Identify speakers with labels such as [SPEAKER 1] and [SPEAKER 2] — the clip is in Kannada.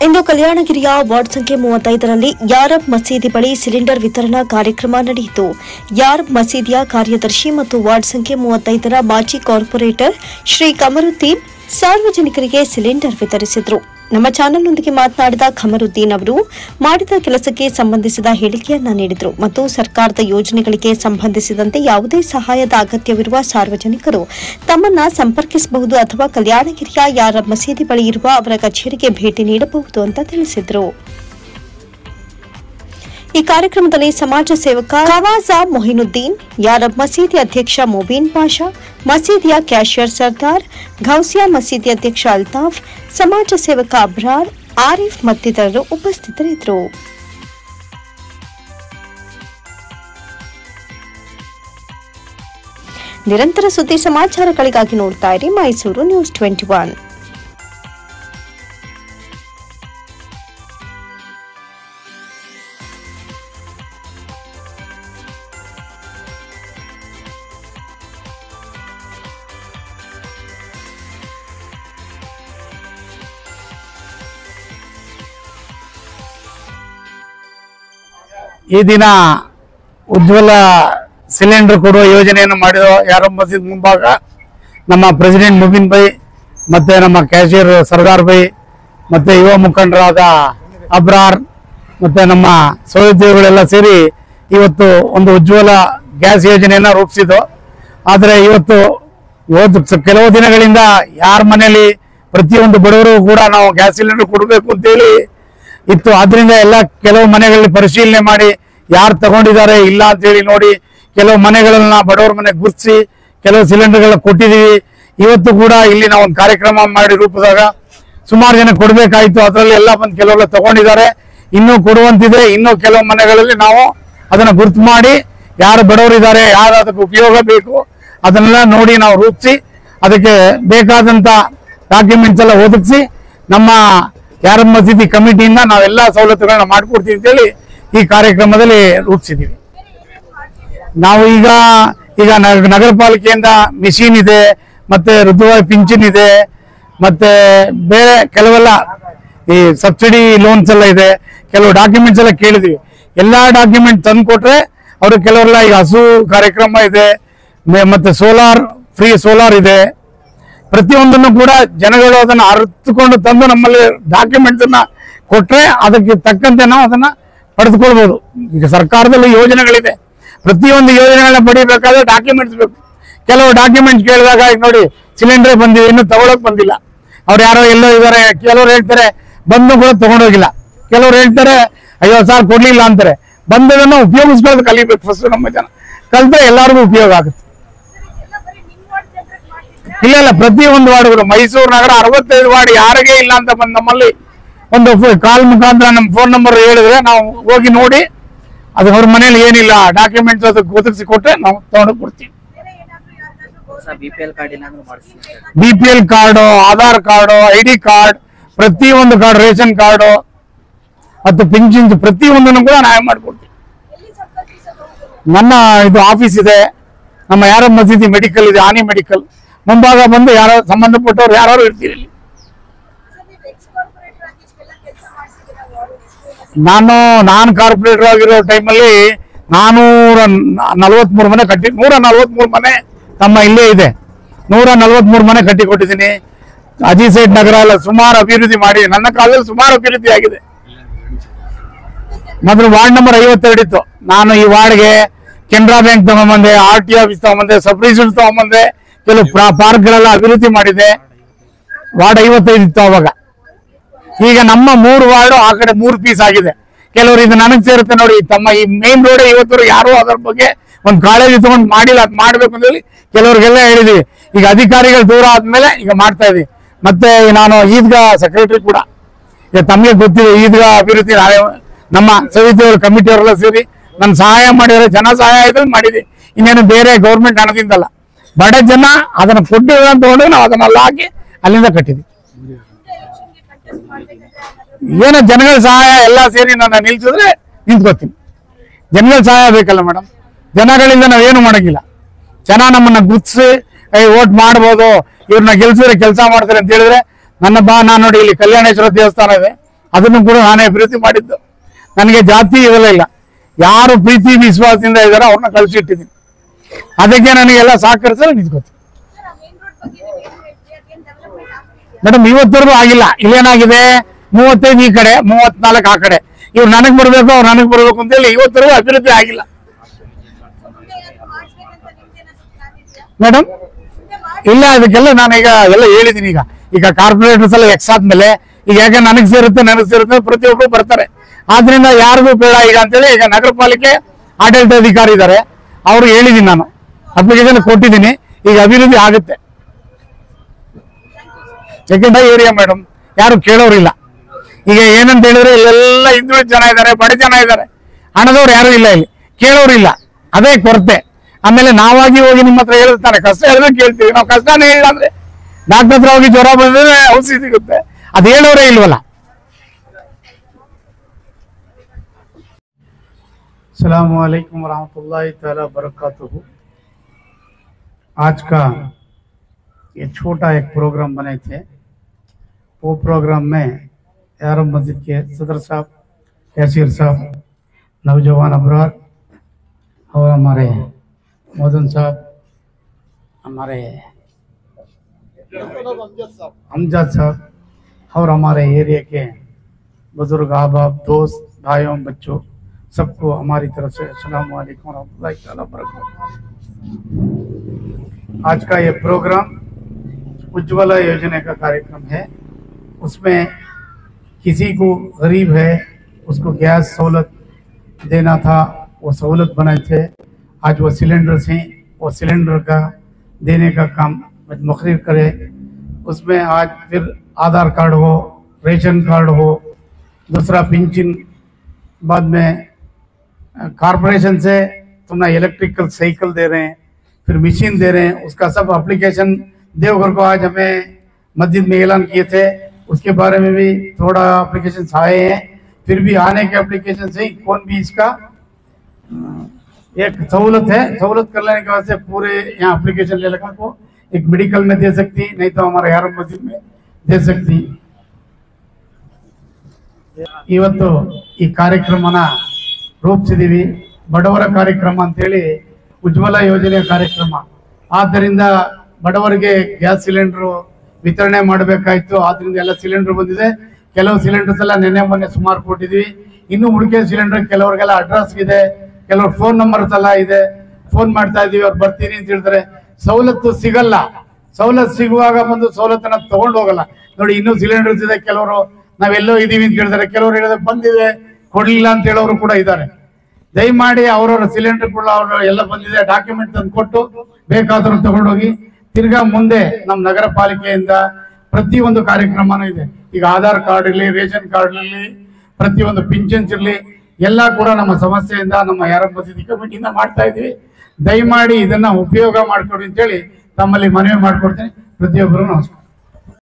[SPEAKER 1] ಇಂದು ಕಲ್ಯಾಣಗಿರಿಯ ವಾರ್ಡ್ ಸಂಖ್ಯೆ ಮೂವತ್ತೈದರಲ್ಲಿ ಯಾರಬ್ ಮಸೀದಿ ಬಳಿ ಸಿಲಿಂಡರ್ ವಿತರಣಾ ಕಾರ್ಯಕ್ರಮ ನಡೆಯಿತು ಯಾರಬ್ ಮಸೀದಿಯ ಕಾರ್ಯದರ್ಶಿ ಮತ್ತು ವಾರ್ಡ್ ಸಂಖ್ಯೆ ಮೂವತ್ತೈದರ ಮಾಜಿ ಕಾರ್ಪೊರೇಟರ್ ಶ್ರೀ ಕಮರುದ್ದೀನ್ ಸಾರ್ವಜನಿಕರಿಗೆ ಸಿಲಿಂಡರ್ ವಿತರಿಸಿದರು ನಮ್ಮ ಚಾನೆಲ್ನೊಂದಿಗೆ ಮಾತನಾಡಿದ ಖಮರುದ್ದೀನ್ ಅವರು ಮಾಡಿದ ಕೆಲಸಕ್ಕೆ ಸಂಬಂಧಿಸಿದ ಹೇಳಿಕೆಯನ್ನ ನೀಡಿದರು ಮತ್ತು ಸರ್ಕಾರದ ಯೋಜನೆಗಳಿಗೆ ಸಂಬಂಧಿಸಿದಂತೆ ಯಾವುದೇ ಸಹಾಯದ ಅಗತ್ಯವಿರುವ ಸಾರ್ವಜನಿಕರು ತಮ್ಮನ್ನ ಸಂಪರ್ಕಿಸಬಹುದು ಅಥವಾ ಕಲ್ಯಾಣಗಿರಿಯ ಯಾರ ಮಸೀದಿ ಬಳಿ ಇರುವ ಅವರ ಕಚೇರಿಗೆ ಭೇಟಿ ನೀಡಬಹುದು ಅಂತ ತಿಳಿಸಿದರು ಈ ಕಾರ್ಯಕ್ರಮದಲ್ಲಿ ಸಮಾಜ ಸೇವಕ ಖವಾಜಾ ಮೊಹಿನುದ್ದೀನ್ ಯಾರಬ್ ಮಸೀದಿ ಅಧ್ಯಕ್ಷ ಮುಬೀನ್ ಪಾಷಾ ಮಸೀದಿಯ ಕ್ಯಾಶಿಯರ್ ಸರ್ದಾರ್ ಘೌಸಿಯಾ ಮಸೀದಿ ಅಧ್ಯಕ್ಷ ಅಲ್ತಾಫ್ ಸಮಾಜ ಸೇವಕ ಅಬ್ರಾರ್ ಆರಿಫ್ ಮತ್ತಿತರರು ಉಪಸ್ಥಿತರಿದ್ದರು ನಿರಂತರ ಸುದ್ದಿ ಸಮಾಚಾರಗಳಿಗಾಗಿ ನೋಡ್ತಾ ಇರಿ ಮೈಸೂರು ನ್ಯೂಸ್ ಟ್ವೆಂಟಿ ಒನ್
[SPEAKER 2] ಈ ದಿನ ಉಜ್ವಲ ಸಿಲಿಂಡರ್ ಕೊಡುವ ಯೋಜನೆಯನ್ನು ಮಾಡಿದ ಯಾರೋ ಮಸೀದ್ ಮುಂಭಾಗ ನಮ್ಮ ಪ್ರೆಸಿಡೆಂಟ್ ಮುಬಿನ್ ಬೈ ಮತ್ತೆ ನಮ್ಮ ಕ್ಯಾಶಿಯರ್ ಸರ್ದಾರ್ ಬೈ ಮತ್ತೆ ಯುವ ಮುಖಂಡರಾದ ಅಬ್ರಾರ್ ಮತ್ತೆ ನಮ್ಮ ಸಹೋದ್ಯೋಗಿಗಳೆಲ್ಲ ಸೇರಿ ಇವತ್ತು ಒಂದು ಉಜ್ವಲ ಗ್ಯಾಸ್ ಯೋಜನೆಯನ್ನ ರೂಪಿಸಿದ್ದು ಆದರೆ ಇವತ್ತು ಇವತ್ತು ಸ- ಕೆಲವು ದಿನಗಳಿಂದ ಯಾರ ಮನೆಯಲ್ಲಿ ಪ್ರತಿಯೊಂದು ಬಡವರು ಕೂಡ ನಾವು ಗ್ಯಾಸ್ ಸಿಲಿಂಡರ್ ಕೊಡಬೇಕು ಅಂತೇಳಿ ಇತ್ತು ಆದ್ರಿಂದ ಎಲ್ಲ ಕೆಲವು ಮನೆಗಳಲ್ಲಿ ಪರಿಶೀಲನೆ ಮಾಡಿ ಯಾರು ತಗೊಂಡಿದ್ದಾರೆ ಇಲ್ಲ ಅಂತೇಳಿ ನೋಡಿ ಕೆಲವು ಮನೆಗಳನ್ನ ಬಡವರ ಮನೆ ಗುರ್ತಿಸಿ ಕೆಲವು ಸಿಲಿಂಡರ್ಗಳನ್ನ ಕೊಟ್ಟಿದೀವಿ ಇವತ್ತು ಕೂಡ ಇಲ್ಲಿ ನಾವು ಒಂದು ಕಾರ್ಯಕ್ರಮ ಮಾಡಿ ರೂಪಿಸಿದಾಗ ಸುಮಾರು ಜನ ಕೊಡಬೇಕಾಯ್ತು ಅದರಲ್ಲಿ ಎಲ್ಲ ಬಂದು ಕೆಲವೆಲ್ಲ ತಗೊಂಡಿದ್ದಾರೆ ಇನ್ನೂ ಕೊಡುವಂತಿದೆ ಇನ್ನೂ ಕೆಲವು ಮನೆಗಳಲ್ಲಿ ನಾವು ಅದನ್ನ ಗುರ್ತು ಮಾಡಿ ಯಾರು ಬಡವರಿದ್ದಾರೆ ಯಾರು ಅದಕ್ಕೆ ಉಪಯೋಗ ಬೇಕು ಅದನ್ನೆಲ್ಲ ನೋಡಿ ನಾವು ರೂಪಿಸಿ ಅದಕ್ಕೆ ಬೇಕಾದಂತ ಡಾಕ್ಯುಮೆಂಟ್ಸ್ ಎಲ್ಲ ಒದಗಿಸಿ ನಮ್ಮ ಯಾರ ಮಸೀದಿ ಕಮಿಟಿಯಿಂದ ನಾವೆಲ್ಲ ಸವಲತ್ತುಗಳನ್ನ ಮಾಡ್ಕೊಡ್ತೀವಿ ಅಂತೇಳಿ ಈ ಕಾರ್ಯಕ್ರಮದಲ್ಲಿ ರೂಪಿಸಿದ್ದೀವಿ ನಾವು ಈಗ ಈಗ ನ- ನಗರ ಪಾಲಿಕೆಯಿಂದ ಮಿಷಿನ್ ಇದೆ ಮತ್ತೆ ಋತುವಾರಿ ಪಿಂಚಣಿ ಇದೆ ಮತ್ತೆ ಬೇರೆ ಕೆಲವೆಲ್ಲ ಈ ಸಬ್ಸಿಡಿ ಲೋನ್ಸ್ ಎಲ್ಲ ಇದೆ ಕೆಲವು ಡಾಕ್ಯುಮೆಂಟ್ಸ್ ಎಲ್ಲ ಕೇಳಿದ್ವಿ ಎಲ್ಲಾ ಡಾಕ್ಯುಮೆಂಟ್ ತಂದು ಕೊಟ್ರೆ ಅವರು ಕೆಲವೆಲ್ಲ ಈಗ ಹಸು ಕಾರ್ಯಕ್ರಮ ಇದೆ ಮೆ- ಮತ್ತೆ ಸೋಲಾರ್ ಫ್ರೀ ಸೋಲಾರ್ ಇದೆ ಪ್ರತಿಯೊಂದನ್ನು ಕೂಡ ಜನಗಳು ಅದನ್ನ ಅರ್ಥಕೊಂಡು ತಂದು ನಮ್ಮಲ್ಲಿ ಡಾಕ್ಯುಮೆಂಟ್ಸ್ ಅನ್ನ ಕೊಟ್ರೆ ಅದಕ್ಕೆ ತಕ್ಕಂತೆ ನಾವು ಅದನ್ನ ಪಡೆದುಕೊಳ್ಬಹುದು ಈಗ ಸರ್ಕಾರದಲ್ಲಿ ಯೋಜನೆಗಳಿದೆ ಪ್ರತಿಯೊಂದು ಯೋಜನೆಗಳನ್ನ ಪಡಿಬೇಕಾದ್ರೆ ಡಾಕ್ಯುಮೆಂಟ್ಸ್ ಬೇಕು ಕೆಲವು ಡಾಕ್ಯುಮೆಂಟ್ಸ್ ಕೇಳಿದಾಗ ಈಗ ನೋಡಿ ಸಿಲಿಂಡರ್ ಬಂದಿದೆ ಇನ್ನು ತಗೊಳಕ್ ಬಂದಿಲ್ಲ ಅವ್ರು ಯಾರೋ ಎಲ್ಲೋ ಇದಾರೆ ಕೆಲವ್ರು ಹೇಳ್ತಾರೆ ಬಂದು ಕೂಡ ತಗೊಂಡೋಗಿಲ್ಲ ಕೆಲವ್ರು ಹೇಳ್ತಾರೆ ಅಯ್ಯೋ ಸರ್ ಕೊಡ್ಲಿಲ್ಲ ಅಂತಾರೆ ಬಂದದನ್ನು ಉಪಯೋಗಿಸ್ಕೊಳ್ಳೋದು ಕಲಿಬೇಕು ಫಸ್ಟ್ ನಮ್ಮ ಜನ ಕಲ್ತ್ರೆ ಎಲ್ಲರಿಗೂ ಉಪಯೋಗ ಆಗುತ್ತೆ ಇಲ್ಲ ಇಲ್ಲ ಪ್ರತಿ ಒಂದು ವಾರ್ಡ್ಗಳು ಮೈಸೂರು ನಗರ ಅರವತ್ತೈದು ವಾರ್ಡ್ ಯಾರಿಗೆ ಇಲ್ಲ ಅಂತ ಬಂದು ನಮ್ಮಲ್ಲಿ ಒಂದು ಕಾಲ್ ಮುಖಾಂತರ ನಮ್ಮ ಫೋನ್ ನಂಬರ್ ಹೇಳಿದ್ರೆ ನಾವು ಹೋಗಿ ನೋಡಿ ಅದು ಅವ್ರ ಮನೇಲಿ ಏನಿಲ್ಲ ಡಾಕ್ಯುಮೆಂಟ್ಸ್ ಅದಕ್ಕೆ ಒದಗಿಸಿ ಕೊಟ್ರೆ ನಾವು ತಗೊಂಡು ಕೊಡ್ತೀವಿ
[SPEAKER 3] sir B P L card ಏನಾದ್ರು ಮಾಡಿಸ್ತೀನಿ
[SPEAKER 2] B P L card Aadhaar card I D card ಪ್ರತಿ ಒಂದು ಕಾರ್ಡ್ ರೇಷನ್ ಕಾರ್ಡು ಮತ್ತು ಪಿಂಚನ್ ಪ್ರತಿ ಒಂದನ್ನು ಕೂಡ ನಾವೇ ಮಾಡ್ಕೊಡ್ತೀವಿ ನನ್ನ ಇದು ಆಫೀಸ್ ಇದೆ ನಮ್ಮ ಯಾರೋ ಮಸೀದಿ ಮೆಡಿಕಲ್ ಇದೆ ಆನಿ ಮೆಡಿಕಲ್ ಮುಂಭಾಗ ಬಂದು ಯಾರೋ ಸಂಬಂಧಪಟ್ಟವ್ರು ಯಾರು ಇರ್ತೀರಿ ಇಲ್ಲಿ ನಾನು ನಾನು ಕಾರ್ಪೊರೇಟರ್ ಆಗಿರೋ ಟೈಮಲ್ಲಿ ನಾನೂರ ನಲವತ್ಮೂರು ಮನೆ ಕಟ್ಟಿ ನೂರ ನಲವತ್ಮೂರು ಮನೆ ತಮ್ಮ ಇಲ್ಲೇ ಇದೆ ನೂರ ನಲವತ್ಮೂರು ಮನೆ ಕಟ್ಟಿ ಕೊಟ್ಟಿದ್ದೀನಿ ಅಜಿಸೈಡ್ ನಗರ ಎಲ್ಲ ಸುಮಾರು ಅಭಿವೃದ್ಧಿ ಮಾಡಿ ನನ್ನ ಕಾಲದಲ್ಲಿ ಸುಮಾರು ಅಭಿವೃದ್ಧಿ ಆಗಿದೆ ಮೊದಲು ವಾರ್ಡ್ ನಂಬರ್ ಐವತ್ತೆರಡು ಇತ್ತು ನಾನು ಈ ವಾರ್ಡ್ಗೆ ಕೆನರಾ ಬ್ಯಾಂಕ್ ತಗೊಂಬಂದೆ ಆರ್ ಟಿ ಆಫೀಸ್ ತಗೊಂಬಂದೆ ಸಬ್ ರಿಜಿಸ್ಟರ್ ತಗೊಂಬಂದೆ ಕೆಲವು ಪಾರ್ಕ್ಗಳೆಲ್ಲ ಅಭಿವೃದ್ಧಿ ಮಾಡಿದೆ ವಾರ್ಡ್ ಐವತ್ತೈದು ಇತ್ತು ಅವಾಗ ಈಗ ನಮ್ಮ ಮೂರು ವಾರ್ಡು ಆ ಕಡೆ ಮೂರು ಪೀಸ್ ಆಗಿದೆ ಕೆಲವರು ಇದು ನನಗೆ ಸೇರುತ್ತೆ ನೋಡಿ ತಮ್ಮ ಈ ಮೇನ್ ರೋಡ್ ಇವತ್ತು ಯಾರು ಅದರ ಬಗ್ಗೆ ಒಂದು ಕಾಳಜಿ ತಗೊಂಡು ಮಾಡಿಲ್ಲ ಅದ್ ಮಾಡ್ಬೇಕು ಅಂತ ಹೇಳಿ ಕೆಲವ್ರಿಗೆಲ್ಲ ಹೇಳಿದೀವಿ ಈಗ ಅಧಿಕಾರಿಗಳು ದೂರ ಆದ್ಮೇಲೆ ಈಗ ಮಾಡ್ತಾ ಇದೀವಿ ಮತ್ತೆ ನಾನು ಈದ್ಗಾ ಸೆಕ್ರೆಟರಿ ಕೂಡ ಈಗ ತಮಗೆ ಗೊತ್ತಿದೆ ಈದ್ಗಾ ಅಭಿವೃದ್ಧಿ ನಾವೇ ನಮ್ಮ ಸಮಿತಿಯವರು ಕಮಿಟಿಯವರೆಲ್ಲ ಸೇರಿ ನನ್ನ ಸಹಾಯ ಮಾಡಿದ್ರೆ ಜನ ಸಹಾಯ ಇದ್ರೆ ಮಾಡಿದ್ವಿ ಇನ್ನೇನು ಬೇರೆ ಗೌರ್ಮೆಂಟ್ ಹಣದಿಂದಲ್ಲ ಬಡ ಜನ ಅದನ್ನ ಕೊಟ್ಟಿರೋ ತಗೊಂಡು ನಾವು ಅದನ್ನೆಲ್ಲ ಹಾಕಿ ಅಲ್ಲಿಂದ ಕಟ್ಟಿದ್ವಿ ಏನೋ ಜನಗಳ ಸಹಾಯ ಎಲ್ಲ ಸೇರಿ ನನ್ನ ನಿಲ್ಸಿದ್ರೆ ನಿಂತ್ಕೋತೀನಿ ಜನಗಳ ಸಹಾಯ ಬೇಕಲ್ಲ ಮೇಡಮ್ ಜನಗಳಿಂದ ನಾವೇನು ಮಾಡಂಗಿಲ್ಲ ಜನ ನಮ್ಮನ್ನ ಗುರ್ತಿಸಿ ಓಟ್ ಮಾಡ್ಬೋದು ಇವ್ರನ್ನ ಗೆಲ್ಸಿದ್ರೆ ಕೆಲಸ ಮಾಡ್ತಾರೆ ಅಂತ ಹೇಳಿದ್ರೆ ನನ್ನ ಬಾ ನಾನು ನೋಡಿ ಇಲ್ಲಿ ಕಲ್ಯಾಣೇಶ್ವರ ದೇವಸ್ಥಾನ ಇದೆ ಅದನ್ನು ಕೂಡ ನಾನೇ ಅಭಿವೃದ್ಧಿ ಮಾಡಿದ್ದು ನನಗೆ ಜಾತಿ ಇವೆಲ್ಲ ಇಲ್ಲ ಯಾರು ಪ್ರೀತಿ ವಿಶ್ವಾಸದಿಂದ ಇದ್ದಾರೋ ಅವ್ರನ್ನ ಕಳಿಸಿಟ್ಟಿದ್ದೀನಿ ಅದಕ್ಕೆ ನನಗೆಲ್ಲ ಸಹಕರಿಸಲು ನಿಂತ್ಕೋತೀನಿ ಮೇಡಮ್ ಇವತ್ತರೆಗೂ ಆಗಿಲ್ಲ ಇಲ್ಲೇನಾಗಿದೆ ಮೂವತ್ತೈದು ಈ ಕಡೆ ಮೂವತ್ನಾಲ್ಕು ಆ ಕಡೆ ಇವ್ರು ನನಗ್ ಬರ್ಬೇಕು ಅವ್ರು ನನಗ್ ಬರ್ಬೇಕು ಅಂತೇಳಿ ಇವತ್ತರೆಗೂ ಅಭಿವೃದ್ಧಿ ಆಗಿಲ್ಲ ಮೇಡಮ್ ಇಲ್ಲ ಅದಕ್ಕೆಲ್ಲ ನಾನು ಈಗ ಎಲ್ಲ ಹೇಳಿದ್ದೀನಿ ಈಗ ಈಗ ಕಾರ್ಪೊರೇಟರ್ಸ್ ಎಲ್ಲ ಎಕ್ಸ್ ಆದ್ಮೇಲೆ ಈಗ ಯಾಕೆ ನನಗ್ ಸೇರುತ್ತೆ ನನಗ್ ಸೇರುತ್ತೆ ಪ್ರತಿಯೊಬ್ಬರು ಬರ್ತಾರೆ ಆದ್ರಿಂದ ಯಾರಿಗೂ ಬೇಡ ಈಗ ಅಂತೇಳಿ ಈಗ ನಗರ ಪಾಲಿಕೆ ಆಡಳಿತಾಧಿಕಾರಿ ಇದ್ದಾರೆ ಅವರು ಹೇಳಿದ್ದೀನಿ ನಾನು ಅಪ್ಲಿಕೇಶನ್ ಕೊಟ್ಟಿದ್ದೀನಿ ಈಗ ಅಭಿವೃದ್ಧಿ ಆಗುತ್ತೆ ಯಾಕೆಂದ್ರೆ ಏರಿಯಾ ಮೇಡಮ್ ಯಾರು ಕೇಳೋರಿಲ್ಲ ಈಗ ಏನಂತ ಹೇಳಿದ್ರೆ ಇಲ್ಲೆಲ್ಲ ಹಿಂದುಳಿದ ಜನ ಇದ್ದಾರೆ ಬಡ ಜನ ಇದ್ದಾರೆ ಹಣದವ್ರು ಯಾರು ಇಲ್ಲ ಇಲ್ಲಿ ಕೇಳೋರಿಲ್ಲ ಅದೇ ಕೊರತೆ ಆಮೇಲೆ ನಾವಾಗಿ ಹೋಗಿ ನಿಮ್ಮ ಹತ್ರ ಹೇಳ್ತಾನೆ ಕಷ್ಟ ಹೇಳಿದ್ರೆ ಕೇಳ್ತೀವಿ ನಾವು ಕಷ್ಟನೇ ಹೇಳಿಲ್ಲ ಅಂದ್ರೆ ಡಾಕ್ಟರ್ ಹತ್ರ ಹೋಗಿ ಜ್ವರ ಬಂದ್ರೆ ಔಷಧಿ ಸಿಗುತ್ತೆ ಅದು ಹೇಳೋರೇ ಇಲ್ವಲ್ಲ अलैक्म वरहमतुल्लाहि ताला बरकातुहू आज का ये छोटा एक प्रोग्राम बने थे वो प्रोग्राम में यारम मस्जिद के सदर साहब कैशियर साहब नौजवान अबरार और हमारे मोदन साहब हमारे अमजद साहब और हमारे एरिया के बुजुर्ग आबाब दोस्त भाइयों बच्चों सबको हमारी तरफ से अस्सलाम वालेकुम रहमतुल्लाहि ताला बरकातुहू आज का ये प्रोग्राम उज्ज्वला योजना का कार्यक्रम है उसमें किसी को गरीब है उसको गैस सहूलत देना था वो सहूलत बनाए थे आज वो सिलेंडर से वो सिलेंडर का देने का काम मुखर करे उसमें आज फिर आधार कार्ड हो रेशन कार्ड हो दूसरा पेंशन बाद में कारपोरेशन से तुम्हें इलेक्ट्रिकल साइकिल दे रहे हैं फिर मशीन दे रहे हैं उसका सब एप्लीकेशन देवघर को आज हमें मस्जिद में ऐलान किए थे उसके बारे में भी थोड़ा एप्लीकेशन आए हैं फिर भी आने के एप्लीकेशन से ही कौन भी इसका अ, एक सहूलत है सहूलत कर लेने के बाद से पूरे यहाँ एप्लीकेशन ले लगा को एक मेडिकल में दे सकती नहीं तो हमारे यार मस्जिद में दे सकती ಇವತ್ತು ಈ ಕಾರ್ಯಕ್ರಮನ ರೂಪಿಸಿದೀವಿ ಬಡವರ ಕಾರ್ಯಕ್ರಮ ಅಂತೇಳಿ ಉಜ್ವಲ ಯೋಜನೆಯ ಕಾರ್ಯಕ್ರಮ ಆದ್ದರಿಂದ ಬಡವರಿಗೆ ಗ್ಯಾಸ್ ಸಿಲಿಂಡರ್ ವಿತರಣೆ ಮಾಡಬೇಕಾಯ್ತು ಆದ್ರಿಂದ ಎಲ್ಲ ಸಿಲಿಂಡರ್ ಬಂದಿದೆ ಕೆಲವು ಸಿಲಿಂಡರ್ಸ್ ಎಲ್ಲ ನೆನ್ನೆ ಮೊನ್ನೆ ಸುಮಾರು ಕೊಟ್ಟಿದ್ವಿ ಇನ್ನು ಉಳಿಕೆ ಸಿಲಿಂಡರ್ ಕೆಲವರಿಗೆಲ್ಲ ಅಡ್ರೆಸ್ ಇದೆ ಕೆಲವ್ರ ಫೋನ್ ನಂಬರ್ಸ್ ಎಲ್ಲ ಇದೆ ಫೋನ್ ಮಾಡ್ತಾ ಇದೀವಿ ಅವ್ರು ಬರ್ತೀನಿ ಅಂತ ಹೇಳ್ತಾರೆ ಸವಲತ್ತು ಸಿಗಲ್ಲ ಸವಲತ್ತು ಸಿಗುವಾಗ ಬಂದು ಸವಲತ್ತನ್ನ ತಗೊಂಡು ಹೋಗಲ್ಲ ನೋಡಿ ಇನ್ನೂ ಸಿಲಿಂಡರ್ಸ್ ಇದೆ ಕೆಲವರು ನಾವೆಲ್ಲೋ ಇದೀವಿ ಅಂತ ಹೇಳ್ತಾರೆ ಕೆಲವರು ಹೇಳಿದ್ರೆ ಬಂದಿದೆ ಕೊಡ್ಲಿಲ್ಲ ಅಂತ ಹೇಳೋರು ಕೂಡ ಇದ್ದಾರೆ ದಯಮಾಡಿ ಅವರವರ ಸಿಲಿಂಡರ್ ಕೂಡ ಅವ್ರು ಎಲ್ಲ ಬಂದಿದೆ ಡಾಕ್ಯುಮೆಂಟ್ ತಂದು ಕೊಟ್ಟು ಬೇಕಾದ್ರೂ ತಗೊಂಡೋಗಿ ತಿರ್ಗಾ ಮುಂದೆ ನಮ್ಮ ನಗರ ಪಾಲಿಕೆಯಿಂದ ಪ್ರತಿಯೊಂದು ಕಾರ್ಯಕ್ರಮನೂ ಇದೆ ಈಗ ಆಧಾರ್ ಕಾರ್ಡ್ ಇರಲಿ ರೇಷನ್ ಕಾರ್ಡ್ ಇರಲಿ ಪ್ರತಿಯೊಂದು ಪಿಂಚನ್ಸ್ ಇರಲಿ ಎಲ್ಲ ಕೂಡ ನಮ್ಮ ಸಮಸ್ಯೆಯಿಂದ ನಮ್ಮ ಯಾರ ಮಸೀದಿ ಕಮಿಟಿಯಿಂದ ಮಾಡ್ತಾ ಇದೀವಿ ದಯಮಾಡಿ ಇದನ್ನ ಉಪಯೋಗ ಮಾಡ್ಕೊಡಿ ಅಂತೇಳಿ ತಮ್ಮಲ್ಲಿ ಮನವಿ ಮಾಡ್ಕೊಡ್ತೀನಿ ಪ್ರತಿಯೊಬ್ಬರು ನಮಸ್ಕಾರ